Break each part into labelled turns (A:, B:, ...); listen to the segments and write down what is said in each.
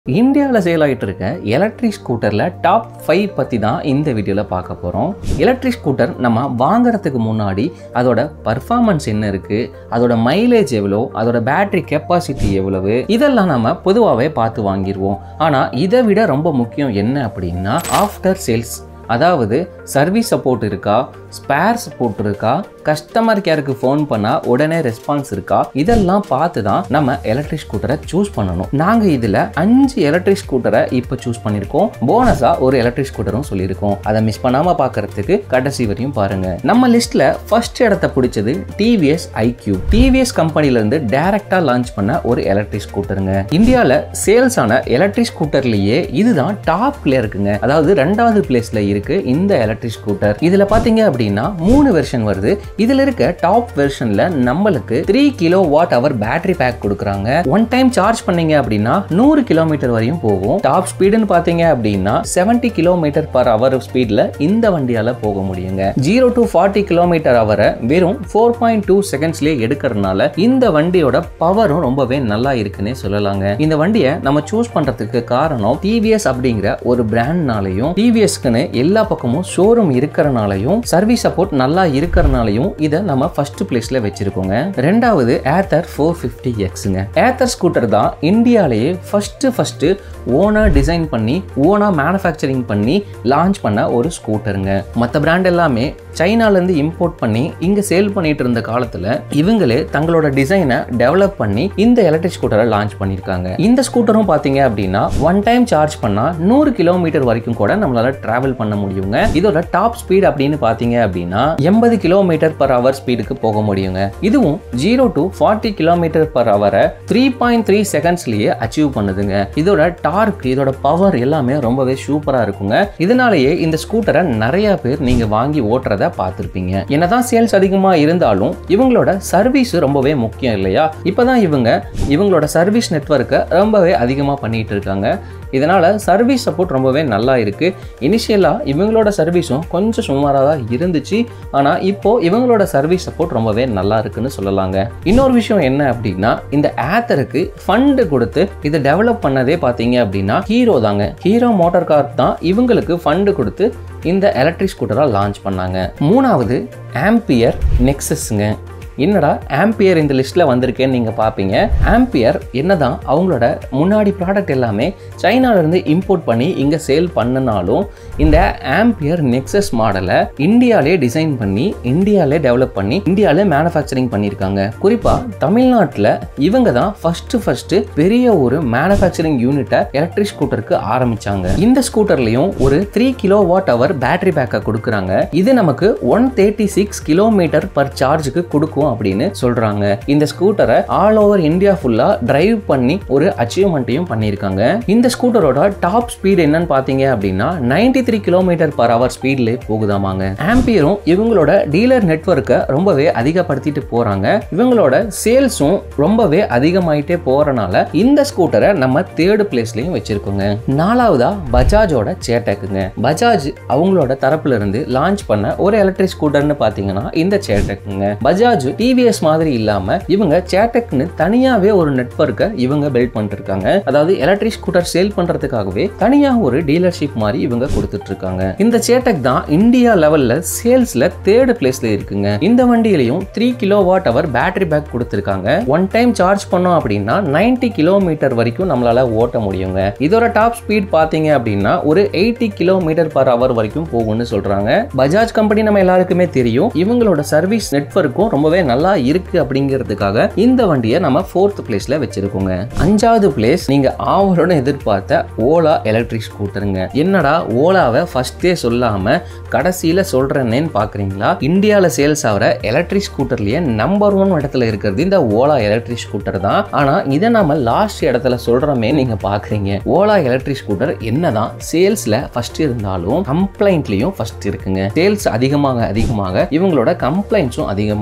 A: இந்தியாவில் சேல் ஆகிட்டு இருக்க எலக்ட்ரிக் ஸ்கூட்டரில் டாப் ஃபைவ் பற்றி தான் இந்த வீடியோவில் பார்க்க போகிறோம் எலக்ட்ரிக் ஸ்கூட்டர் நம்ம வாங்குறதுக்கு முன்னாடி அதோட பர்ஃபார்மன்ஸ் என்ன இருக்குது அதோட மைலேஜ் எவ்வளோ அதோட பேட்டரி கெப்பாசிட்டி எவ்வளவு இதெல்லாம் நம்ம பொதுவாகவே பார்த்து வாங்கிடுவோம் ஆனால் இதை விட ரொம்ப முக்கியம் என்ன அப்படின்னா ஆஃப்டர் சேல்ஸ் அதாவது சர்வீஸ் சப்போர்ட் இருக்கா ஸ்பேர் சப்போர்ட் இருக்கா கஸ்டமர் கேருக்கு ஃபோன் பண்ணால் உடனே ரெஸ்பான்ஸ் இருக்கா இதெல்லாம் பார்த்து தான் நம்ம எலக்ட்ரிக் ஸ்கூட்டரை சூஸ் பண்ணணும் நாங்கள் இதில் அஞ்சு எலக்ட்ரிக் ஸ்கூட்டரை இப்போ சூஸ் பண்ணியிருக்கோம் போனஸாக ஒரு எலக்ட்ரிக் ஸ்கூட்டரும் சொல்லியிருக்கோம் அதை மிஸ் பண்ணாமல் பார்க்கறதுக்கு கடைசி வரையும் பாருங்க நம்ம லிஸ்ட்டில் ஃபர்ஸ்ட் இடத்த பிடிச்சது டிவிஎஸ் ஐக்யூ டிவிஎஸ் கம்பெனிலேருந்து டைரக்டாக லான்ச் பண்ண ஒரு எலக்ட்ரிக் ஸ்கூட்டருங்க இந்தியாவில் சேல்ஸ் ஆன எலக்ட்ரிக் ஸ்கூட்டர்லேயே இதுதான் டாப்ல இருக்குங்க அதாவது ரெண்டாவது பிளேஸ்ல இருக்கு இந்த எலக்ட்ரிக் ஸ்கூட்டர் இதுல பாத்தீங்க அப்படின்னா மூணு வெர்ஷன் வருது இதுல இருக்க டாப் வெர்ஷன்ல நம்மளுக்கு three kilowatt hour battery pack கொடுக்குறாங்க ஒன் டைம் சார்ஜ் பண்ணீங்க அப்படின்னா நூறு கிலோமீட்டர் வரையும் போகும் டாப் ஸ்பீடுன்னு பாத்தீங்க அப்படின்னா செவன்டி கிலோமீட்டர் பர் அவர் ஸ்பீட்ல இந்த வண்டியால போக முடியுங்க ஜீரோ டு ஃபார்ட்டி கிலோமீட்டர் அவரை வெறும் ஃபோர் பாயிண்ட் டூ செகண்ட்ஸ்லேயே எடுக்கிறதுனால இந்த வண்டியோட பவரும் ரொம்பவே நல்லா இருக்குன்னே சொல்லலாங்க இந்த வண்டியை நம்ம சூஸ் பண்றதுக்கு காரணம் டிவிஎஸ் அப்படிங்கிற ஒரு பிராண்ட்னாலையும் டிவிஎஸ்க்குன்னு எல்லா பக்கமும் ஷோரூம் இருக்கிறனாலையும் சர்வீஸ் சப்போர்ட் நல்லா இருக்கிறனாலையும் இதை நம்ம ஃபர்ஸ்ட் பிளேஸ்ல வச்சிருக்கோங்க ரெண்டாவது ஏத்தர் ஃபோர் ஃபிஃப்டி எக்ஸுங்க ஏத்தர் ஸ்கூட்டர் தான் இந்தியாலேயே ஃபர்ஸ்ட் ஃபர்ஸ்ட் ஓனா டிசைன் பண்ணி ஓனா மேனுஃபேக்சரிங் பண்ணி லான்ச் பண்ண ஒரு ஸ்கூட்டருங்க மற்ற பிராண்ட் எல்லாமே சைனாலேருந்து இம்போர்ட் பண்ணி இங்கே சேல் பண்ணிட்டு இருந்த காலத்தில் இவங்களே தங்களோட டிசைனை டெவலப் பண்ணி இந்த எலக்ட்ரிக் ஸ்கூட்டரை லான்ச் பண்ணியிருக்காங்க இந்த ஸ்கூட்டரும் பார்த்தீங்க அப்படின்னா ஒன் டைம் சார்ஜ் பண்ணால் நூறு கிலோமீட்டர் வரைக்கும் கூட நம்மளால டிராவல் பண்ண முடியுங்க இதோட டாப் ஸ்பீட் அப்படின்னு பார்த்தீங்க அப்படின்னா எண்பது கிலோமீட்டர் பர் ஹவர் ஸ்பீடுக்கு போக முடியுங்க இதுவும் zero to forty kilometre per ஹவரை த்ரீ பாயிண்ட் த்ரீ செகண்ட்ஸ்லேயே அச்சீவ் பண்ணுதுங்க இதோட டார்க் இதோட பவர் எல்லாமே ரொம்பவே சூப்பராக இருக்குங்க இதனாலேயே இந்த ஸ்கூட்டரை நிறைய பேர் நீங்கள் வாங்கி ஓட்டுறத பார்த்துருப்பீங்க என்னதான் சேல்ஸ் அதிகமாக இருந்தாலும் இவங்களோட சர்வீஸ் ரொம்பவே முக்கியம் இல்லையா இப்போதான் இவங்க இவங்களோட சர்வீஸ் நெட்ஒர்க்கை ரொம்பவே அதிகமாக பண்ணிட்டு இருக்காங்க இதனால சர்வீஸ் சப்போர்ட் ரொம்பவே நல்லா இருக்கு இனிஷியலாக இவங்களோட சர்வீஸும் கொஞ்சம் சுமாராக தான் இருந்துச்சு ஆனால் இப்போ இவங்களோட சர்வீஸ் சப்போர்ட் ரொம்பவே நல்லா இருக்குன்னு சொல்லலாங்க இன்னொரு விஷயம் என்ன அப்படின்னா இந்த ஆத்தருக்கு ஃபண்டு கொடுத்து இதை டெவலப் பண்ணதே பார்த்தீங்க அப்படின்னா ஹீரோ தாங்க ஹீரோ மோட்டார் கார் தான் இவங்களுக்கு ஃபண்டு கொடுத்து இந்த எலக்ட்ரிக் ஸ்கூட்டராக லான்ச் பண்ணாங்க மூணாவது ஆம்பியர் நெக்ஸஸ்ங்க என்னடா ஆம்பியர் இந்த லிஸ்ட்டில் வந்திருக்கேன்னு நீங்கள் பார்ப்பீங்க ஆம்பியர் என்னதான் அவங்களோட முன்னாடி ப்ராடக்ட் எல்லாமே சைனாலேருந்து இம்போர்ட் பண்ணி இங்கே சேல் பண்ணினாலும் இந்த ஆம்பியர் நெக்ஸஸ் மாடலை இந்தியாவிலே டிசைன் பண்ணி இந்தியாவிலே டெவலப் பண்ணி இந்தியாவிலே மேனுஃபேக்சரிங் பண்ணியிருக்காங்க குறிப்பாக தமிழ்நாட்டில் இவங்க தான் ஃபஸ்ட்டு ஃபஸ்ட்டு பெரிய ஒரு மேனுஃபேக்சரிங் யூனிட்டை எலக்ட்ரிக் ஸ்கூட்டருக்கு ஆரம்பிச்சாங்க இந்த ஸ்கூட்டர்லையும் ஒரு three kilowatt hour battery பேக்கை கொடுக்குறாங்க இது நமக்கு one thirty six kilometre per சார்ஜுக்கு கொடுக்கும் அப்படின்னு சொல்றாங்க இந்த ஸ்கூட்டரை ஆல் ஓவர் இந்தியா ஃபுல்லா டிரைவ் பண்ணி ஒரு அச்சீவ்மெண்ட்டையும் பண்ணியிருக்காங்க இந்த ஸ்கூட்டரோட டாப் ஸ்பீட் என்னன்னு பாத்தீங்க அப்படின்னா ninety three kilometre per hour ஸ்பீட்ல போகுதாமாங்க ஆம்பியரும் இவங்களோட டீலர் நெட்ஒர்க்கை ரொம்பவே அதிகப்படுத்திட்டு போறாங்க இவங்களோட சேல்ஸும் ரொம்பவே அதிகமாயிட்டே போறனால இந்த ஸ்கூட்டரை நம்ம தேர்டு பிளேஸ்லயும் வச்சிருக்கோங்க நாலாவதா பஜாஜோட சேட்டக்குங்க பஜாஜ் அவங்களோட தரப்புல இருந்து லான்ச் பண்ண ஒரு எலக்ட்ரிக் ஸ்கூட்டர்னு பாத்தீங்கன்னா இந்த சேட்டக்குங்க பஜாஜ் டிவிஎஸ் மாதிரி இல்லாம இவங்க சேட்டக்னு தனியாவே ஒரு நெட்வொர்க்கை இவங்க பில்ட் பண்ணிட்டு இருக்காங்க அதாவது எலக்ட்ரிக் ஸ்கூட்டர் சேல் பண்றதுக்காகவே தனியா ஒரு டீலர்ஷிப் மாதிரி இவங்க கொடுத்துட்டு இருக்காங்க இந்த சேட்டக் தான் இந்தியா லெவல்ல சேல்ஸ்ல தேர்ட் பிளேஸ்ல இருக்குங்க இந்த வண்டியிலையும் three kilowatt hour battery pack கொடுத்துருக்காங்க ஒன் டைம் சார்ஜ் பண்ணோம் அப்படின்னா நைன்டி கிலோமீட்டர் வரைக்கும் நம்மளால ஓட்ட முடியுங்க இதோட டாப் ஸ்பீட் பாத்தீங்க அப்படின்னா ஒரு எயிட்டி கிலோமீட்டர் பர் ஹவர் வரைக்கும் போகும்னு சொல்றாங்க பஜாஜ் கம்பெனி நம்ம எல்லாருக்குமே தெரியும் இவங்களோட சர்வீஸ் நெட்வொர்க்கும் ரொம்பவே நல்லா இருக்கு அப்படிங்கிறதுக்காக இந்த வண்டியை நம்ம ஃபோர்த் பிளேஸ்ல வச்சிருக்கோங்க அஞ்சாவது பிளேஸ் நீங்க ஆவலுடன் எதிர்பார்த்த ஓலா எலக்ட்ரிக் ஸ்கூட்டருங்க என்னடா ஓலாவை ஃபர்ஸ்டே சொல்லாம கடைசியில சொல்றேன்னு பாக்குறீங்களா இந்தியால சேல்ஸ் ஆகிற எலக்ட்ரிக் ஸ்கூட்டர்லயே நம்பர் ஒன் இடத்துல இருக்கிறது இந்த ஓலா எலக்ட்ரிக் ஸ்கூட்டர் தான் ஆனா இதை நம்ம லாஸ்ட் இடத்துல சொல்றோமே நீங்க பாக்குறீங்க ஓலா எலக்ட்ரிக் ஸ்கூட்டர் என்னதான் சேல்ஸ்ல ஃபர்ஸ்ட் இருந்தாலும் கம்ப்ளைண்ட்லயும் ஃபர்ஸ்ட் இருக்குங்க சேல்ஸ் அதிகமாக அதிகமாக இவங்களோட கம்ப்ளைண்ட்ஸும் அதிகமாயிட்டே இருக்கு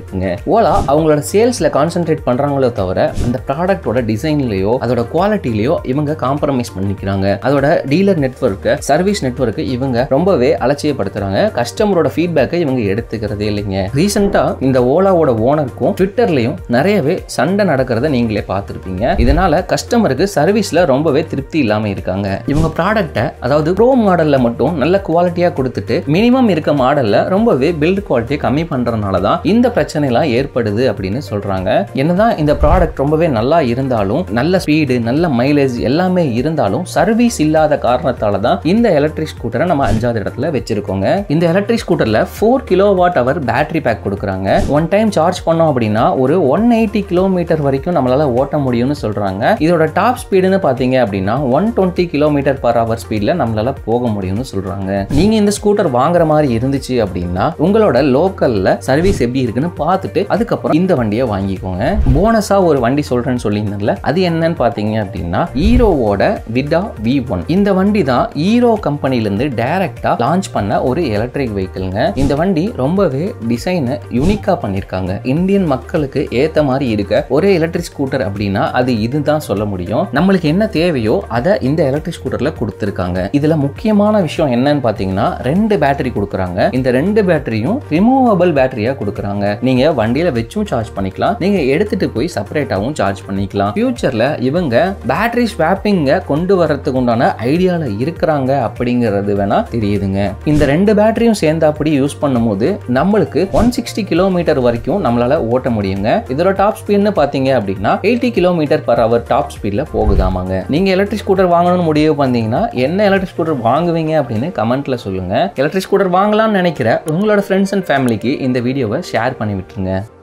A: இருக்குங்க ஓலா அவங்களோட சேல்ஸ்ல கான்சென்ட்ரேட் பண்றாங்களோ தவிர அந்த ப்ராடக்ட்டோட டிசைன்லயோ அதோட குவாலிட்டிலயோ இவங்க காம்ப்ரமைஸ் பண்ணிக்கிறாங்க அதோட டீலர் நெட்வொர்க்கு சர்வீஸ் நெட்வொர்க்கு இவங்க ரொம்பவே அலட்சியப்படுத்துறாங்க கஸ்டமரோட ஃபீட்பேக்கை இவங்க எடுத்துக்கிறதே இல்லைங்க ரீசெண்டா இந்த ஓலாவோட ஓனருக்கும் ட்விட்டர்லயும் நிறையவே சண்டை நடக்கிறத நீங்களே பார்த்துருப்பீங்க இதனால கஸ்டமருக்கு சர்வீஸ்ல ரொம்பவே திருப்தி இல்லாம இருக்காங்க இவங்க ப்ராடக்ட்டை அதாவது ப்ரோ மாடல்ல மட்டும் நல்ல குவாலிட்டியா கொடுத்துட்டு மினிமம் இருக்க மாடல்ல ரொம்பவே பில்ட் குவாலிட்டியை கம்மி பண்றதுனால தான் இந்த பிரச்சனைலாம் ஏற்படுது அப்படின்னு சொல்றாங்க என்னதான் இந்த ப்ராடக்ட் ரொம்பவே நல்லா இருந்தாலும் நல்ல ஸ்பீடு நல்ல மைலேஜ் எல்லாமே இருந்தாலும் சர்வீஸ் இல்லாத காரணத்தால தான் இந்த எலக்ட்ரிக் ஸ்கூட்டரை நம்ம அஞ்சாவது இடத்துல வச்சிருக்கோங்க இந்த எலக்ட்ரிக் ஸ்கூட்டர்ல four kilowatt hour battery pack கொடுக்குறாங்க ஒன் டைம் சார்ஜ் பண்ணோம் அப்படின்னா ஒரு ஒன் எயிட்டி கிலோமீட்டர் வரைக்கும் நம்மளால ஓட்ட முடியும்னு சொல்றாங்க இதோட டாப் ஸ்பீடுன்னு பாத்தீங்க அப்படின்னா one twenty kilometre per hour ஸ்பீட்ல நம்மளால போக முடியும்னு சொல்றாங்க நீங்க இந்த ஸ்கூட்டர் வாங்குற மாதிரி இருந்துச்சு அப்படின்னா உங்களோட லோக்கல்ல சர்வீஸ் எப்படி இருக்குன்னு பார்த்துட்டு அதுக்கப்புறம் இந்த வண்டியை வாங்கிக்கோங்க போனஸா ஒரு வண்டி சொல்றேன்னு சொல்லியிருந்தேன்ல அது என்னன்னு பாத்தீங்க அப்படின்னா ஹீரோவோட விடா வி ஒன் இந்த வண்டி தான் ஹீரோ கம்பெனிலேருந்து டைரக்டா லான்ச் பண்ண ஒரு எலக்ட்ரிக் வெஹிக்கிள்ங்க இந்த வண்டி ரொம்பவே டிசைனை யூனிக்கா பண்ணியிருக்காங்க இந்தியன் மக்களுக்கு ஏத்த மாதிரி இருக்க ஒரே எலக்ட்ரிக் ஸ்கூட்டர் அப்படின்னா அது இதுதான் சொல்ல முடியும் நம்மளுக்கு என்ன தேவையோ அதை இந்த எலக்ட்ரிக் ஸ்கூட்டர்ல கொடுத்துருக்காங்க இதுல முக்கியமான விஷயம் என்னன்னு பாத்தீங்கன்னா ரெண்டு பேட்டரி கொடுக்குறாங்க இந்த ரெண்டு பேட்டரியும் ரிமூவபிள் பேட்டரியா கொடுக்குறாங்க நீங்க வண்டியில வச்சும் சார்ஜ் பண்ணிக்கலாம் நீங்க எடுத்துட்டு போய் செப்பரேட்டாவும் சார்ஜ் பண்ணிக்கலாம் ஃபியூச்சர்ல இவங்க பேட்டரி ஸ்வாப்பிங்க கொண்டு வரதுக்கு உண்டான ஐடியால இருக்கிறாங்க அப்படிங்கிறது வேணா தெரியுதுங்க இந்த ரெண்டு பேட்டரியும் சேர்ந்து அப்படி யூஸ் பண்ணும்போது நம்மளுக்கு ஒன் சிக்ஸ்டி கிலோமீட்டர் வரைக்கும் நம்மளால ஓட்ட முடியுங்க இதோட டாப் ஸ்பீட்னு பாத்தீங்க அப்படின்னா eighty kilometre per hour top ஸ்பீட்ல போகுதாமாங்க நீங்க எலக்ட்ரிக் ஸ்கூட்டர் வாங்கணும்னு முடிவு பண்ணீங்கன்னா என்ன எலக்ட்ரிக் ஸ்கூட்டர் வாங்குவீங்க அப்படின்னு கமெண்ட்ல சொல்லுங்க எலக்ட்ரிக் ஸ்கூட்டர் வாங்கலாம்னு நினைக்கிற உங்களோட ஃப்ரெண்ட்ஸ் அண்ட் ஃபேமிலிக்கு இந்த வீடியோவை ஷேர் பண்ணி விட்டுருங்க